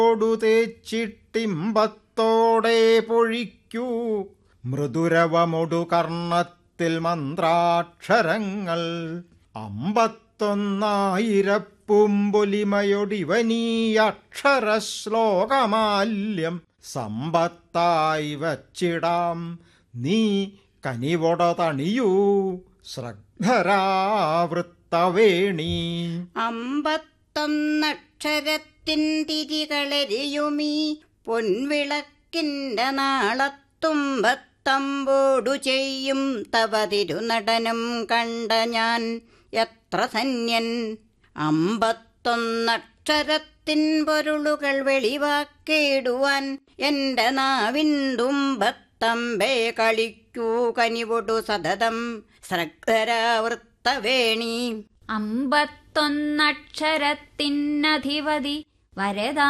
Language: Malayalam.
കൊടു തേച്ചിട്ടിമ്പത്തോടെ പൊഴിക്കൂ മൃദുരവമൊടു കർണത്തിൽ മന്ത്രാക്ഷരങ്ങൾ അമ്പത്തൊന്നായിരപ്പുംപൊലിമയൊടിവനീ അക്ഷരശ്ലോകമാല്യം സമ്പത്തായി വച്ചിടാം നീ കനിവൊട തണിയൂ ശ്രദ്ധരാവൃത്തവേണി അമ്പത്തൊന്നക്ഷരത്തിൻ തിരികളെരിയുമീ പൊൻവിളക്കിന്റെ നാളത്തുമ്പത്തമ്പോടു ചെയ്യും തവ തിരുനടനം കണ്ട ഞാൻ എത്ര ധന്യൻ അമ്പത്തൊന്നക്ഷരത്തിൻ പൊരുളുകൾ വെളിവാക്കേടുവാൻ എന്റെ നാവിൻ തുമ്പത്തമ്പേ കളിക്കൂ കനിവൊടു സതതം ശ്രദ്ധരാവൃത്തവേണി അമ്പത്തൊന്നക്ഷരത്തിനധിപതി വരദാ